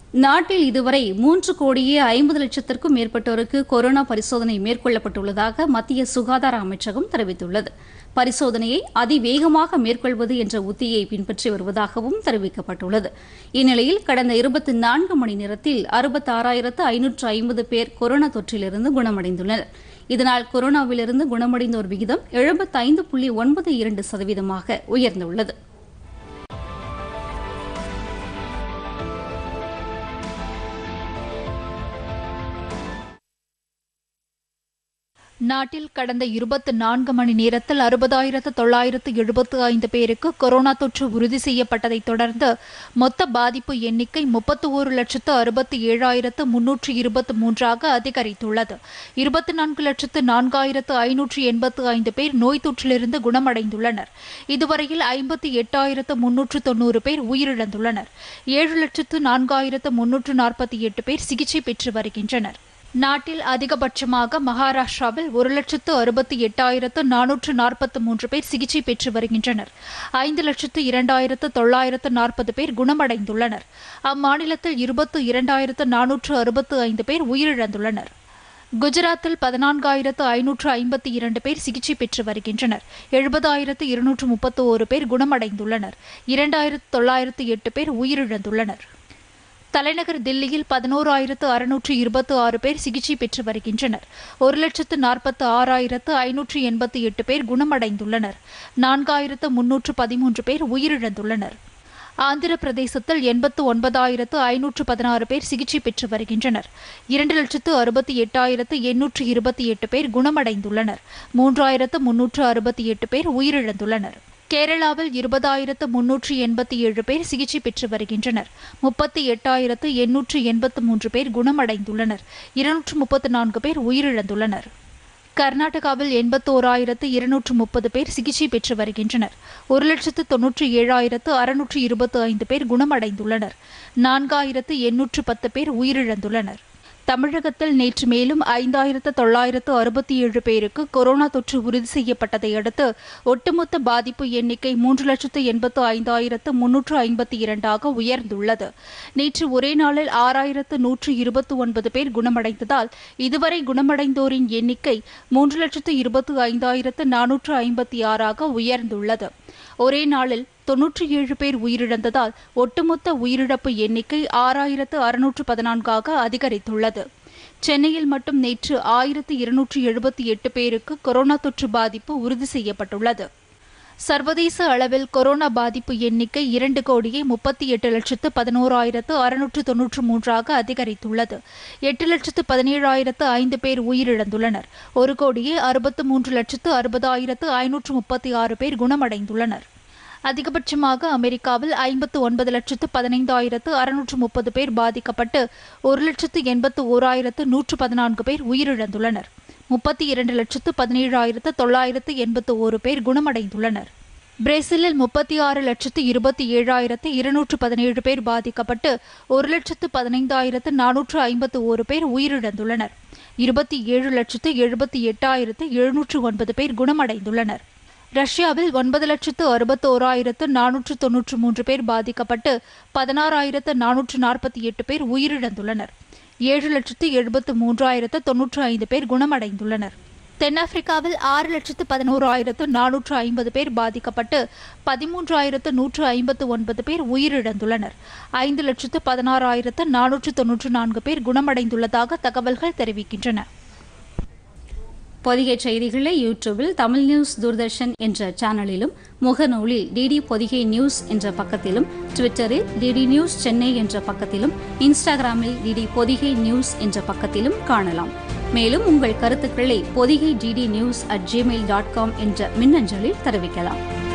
நாட்டில் இதுவரை மூன்று கோடியே ஐம்பது லட்சத்திற்கும் மேற்பட்டோருக்கு கொரோனா பரிசோதனை மேற்கொள்ளப்பட்டுள்ளதாக மத்திய சுகாதார அமைச்சகம் தெரிவித்துள்ளது பரிசோதனையை அதிவேகமாக மேற்கொள்வது என்ற உத்தியை பின்பற்றி வருவதாகவும் தெரிவிக்கப்பட்டுள்ளது இந்நிலையில் கடந்த இருபத்தி நான்கு மணி நேரத்தில் அறுபத்தாறாயிரத்து ஐநூற்று ஐம்பது பேர் கொரோனா தொற்றிலிருந்து குணமடைந்துள்ளனர் இதனால் கொரோனாவிலிருந்து குணமடைந்தோர் விகிதம் எழுபத்தைந்து புள்ளி ஒன்பது இரண்டு சதவீதமாக உயர்ந்துள்ளது நாட்டில் கடந்த இருபத்தி நான்கு மணி நேரத்தில் அறுபதாயிரத்து தொள்ளாயிரத்து எழுபத்து ஐந்து பேருக்கு கொரோனா தொற்று உறுதி செய்யப்பட்டதைத் தொடர்ந்து மொத்த பாதிப்பு எண்ணிக்கை முப்பத்தி ஒரு லட்சத்து அறுபத்தி ஏழாயிரத்து முன்னூற்று இருபத்தி மூன்றாக அதிகரித்துள்ளது இருபத்தி நான்கு லட்சத்து நான்காயிரத்து ஐநூற்று எண்பத்து ஐந்து பேர் நோய் தொற்றிலிருந்து குணமடைந்துள்ளனர் இதுவரையில் ஐம்பத்தி எட்டாயிரத்து முன்னூற்று தொன்னூறு பேர் உயிரிழந்துள்ளனர் ஏழு லட்சத்து நான்காயிரத்து முன்னூற்று நாற்பத்தி எட்டு பேர் சிகிச்சை பெற்று வருகின்றனர் நாட்டில் அதிகபட்சமாக மகாராஷ்டிராவில் ஒரு லட்சத்து அறுபத்தி எட்டாயிரத்து நானூற்று நாற்பத்தி மூன்று பேர் சிகிச்சை பெற்று வருகின்றனர் ஐந்து லட்சத்து இரண்டாயிரத்து தொள்ளாயிரத்து நாற்பது பேர் குணமடைந்துள்ளனர் அம்மாநிலத்தில் இருபத்து இரண்டாயிரத்து நானூற்று அறுபத்து ஐந்து பேர் உயிரிழந்துள்ளனர் குஜராத்தில் பதினான்காயிரத்து ஐநூற்று ஐம்பத்தி இரண்டு பேர் சிகிச்சை பெற்று வருகின்றனர் எழுபதாயிரத்து இருநூற்று முப்பத்து ஒரு பேர் குணமடைந்துள்ளனர் இரண்டாயிரத்து தொள்ளாயிரத்து எட்டு பேர் உயிரிழந்துள்ளனர் தலைநகர் தில்லியில் பதினோராயிரத்து அறுநூற்று இருபத்தி ஆறு பேர் சிகிச்சை பெற்று வருகின்றனர் ஒரு லட்சத்து நாற்பத்து ஆறாயிரத்து ஐநூற்று எண்பத்தி எட்டு பேர் குணமடைந்துள்ளனர் நான்காயிரத்து முன்னூற்று பதிமூன்று பேர் உயிரிழந்துள்ளனர் ஆந்திர பிரதேசத்தில் எண்பத்து ஒன்பதாயிரத்து ஐநூற்று பதினாறு பேர் சிகிச்சை பெற்று வருகின்றனர் இரண்டு லட்சத்து அறுபத்தி எட்டாயிரத்து எண்ணூற்று இருபத்தி எட்டு பேர் குணமடைந்துள்ளனர் மூன்றாயிரத்து முன்னூற்று அறுபத்தி எட்டு பேர் உயிரிழந்துள்ளனர் கேரளாவில் இருபதாயிரத்து முன்னூற்று எண்பத்தி ஏழு பேர் சிகிச்சை பெற்று வருகின்றனர் முப்பத்தி எட்டாயிரத்து எண்ணூற்று எண்பத்து மூன்று பேர் குணமடைந்துள்ளனர் இருநூற்று முப்பத்து நான்கு பேர் உயிரிழந்துள்ளனர் கர்நாடகாவில் எண்பத்தோராயிரத்து இருநூற்று முப்பது பேர் சிகிச்சை பெற்று வருகின்றனர் ஒரு லட்சத்து தொன்னூற்றி ஏழாயிரத்து அறுநூற்று இருபத்தி ஐந்து பேர் குணமடைந்துள்ளனர் நான்காயிரத்து எண்ணூற்று பத்து பேர் உயிரிழந்துள்ளனர் தமிழகத்தில் நேற்று மேலும் ஐந்தாயிரத்து தொள்ளாயிரத்து அறுபத்தி ஏழு பேருக்கு கொரோனா தொற்று உறுதி செய்யப்பட்டதை அடுத்து ஒட்டுமொத்த பாதிப்பு எண்ணிக்கை மூன்று லட்சத்து எண்பத்து ஐந்தாயிரத்து முன்னூற்று ஐம்பத்தி இரண்டாக உயர்ந்துள்ளது நேற்று ஒரே நாளில் ஆறாயிரத்து நூற்று இருபத்தி ஒன்பது பேர் குணமடைந்ததால் இதுவரை குணமடைந்தோரின் எண்ணிக்கை மூன்று லட்சத்து இருபத்து ஐந்தாயிரத்து நானூற்று ஐம்பத்தி ஆறாக உயர்ந்துள்ளது ஒரே நாளில் தொன்னூற்றி ஏழு பேர் உயிரிழந்ததால் ஒட்டுமொத்த உயிரிழப்பு எண்ணிக்கை ஆறாயிரத்து அறுநூற்று பதினான்காக அதிகரித்துள்ளது சென்னையில் மட்டும் நேற்று ஆயிரத்து இருநூற்று எழுபத்தி எட்டு பேருக்கு கொரோனா தொற்று பாதிப்பு உறுதி செய்யப்பட்டுள்ளது சர்வதேச அளவில் கொரோனா பாதிப்பு எண்ணிக்கை இரண்டு கோடியே முப்பத்தி எட்டு லட்சத்து பதினோராயிரத்து அறுநூற்று தொன்னூற்று மூன்றாக அதிகரித்துள்ளது எட்டு லட்சத்து பதினேழாயிரத்து ஐந்து பேர் உயிரிழந்துள்ளனர் ஒரு கோடியே அறுபத்து மூன்று லட்சத்து அறுபதாயிரத்து ஐநூற்று முப்பத்தி ஆறு பேர் குணமடைந்துள்ளனர் அதிகபட்சமாக அமெரிக்காவில் ஐம்பத்து ஒன்பது லட்சத்து பதினைந்தாயிரத்து அறுநூற்று முப்பது பேர் பாதிக்கப்பட்டு ஒரு லட்சத்து எண்பத்து ஓராயிரத்து நூற்று பதினான்கு பேர் உயிரிழந்துள்ளனர் முப்பத்தி இரண்டு லட்சத்து பதினேழாயிரத்து தொள்ளாயிரத்து எண்பத்து ஒரு பேர் குணமடைந்துள்ளனர் பிரேசிலில் முப்பத்தி ஆறு லட்சத்து இருபத்தி ஏழாயிரத்து இருநூற்று பதினேழு பேர் பாதிக்கப்பட்டு ஒரு லட்சத்து பதினைந்தாயிரத்து நானூற்று ஐம்பத்து ஒரு பேர் உயிரிழந்துள்ளனர் இருபத்தி ஏழு லட்சத்து எழுபத்தி எட்டாயிரத்து எழுநூற்று ஒன்பது பேர் குணமடைந்துள்ளனர் ரஷ்யாவில் ஒன்பது லட்சத்து அறுபத்தோராயிரத்து நானூற்று தொன்னூற்று மூன்று பேர் பாதிக்கப்பட்டு பதினாறாயிரத்து நானூற்று நாற்பத்தி எட்டு பேர் உயிரிழந்துள்ளனர் ஏழு லட்சத்து எழுபத்து மூன்றாயிரத்து தொன்னூற்று ஐந்து பேர் குணமடைந்துள்ளனர் தென்னாப்பிரிக்காவில் ஆறு லட்சத்து பதினோராயிரத்து நானூற்று ஐம்பது பேர் பாதிக்கப்பட்டு பதிமூன்றாயிரத்து நூற்று ஐம்பத்து ஒன்பது பேர் உயிரிழந்துள்ளனர் ஐந்து லட்சத்து பதினாறாயிரத்து நானூற்று தொன்னூற்று நான்கு பேர் குணமடைந்துள்ளதாக தகவல்கள் தெரிவிக்கின்றன பொதிகை செய்திகளை யூடியூபில் தமிழ் நியூஸ் தூர்தர்ஷன் என்ற சேனலிலும் முகநூலில் டிடி பொதிகை நியூஸ் என்ற பக்கத்திலும் ட்விட்டரில் டிடி நியூஸ் சென்னை என்ற பக்கத்திலும் இன்ஸ்டாகிராமில் டிடி பொதிகை நியூஸ் என்ற பக்கத்திலும் காணலாம் மேலும் உங்கள் கருத்துக்களை Podhigai DD news at Gmail dot com என்ற மின்னஞ்சலில் தெரிவிக்கலாம்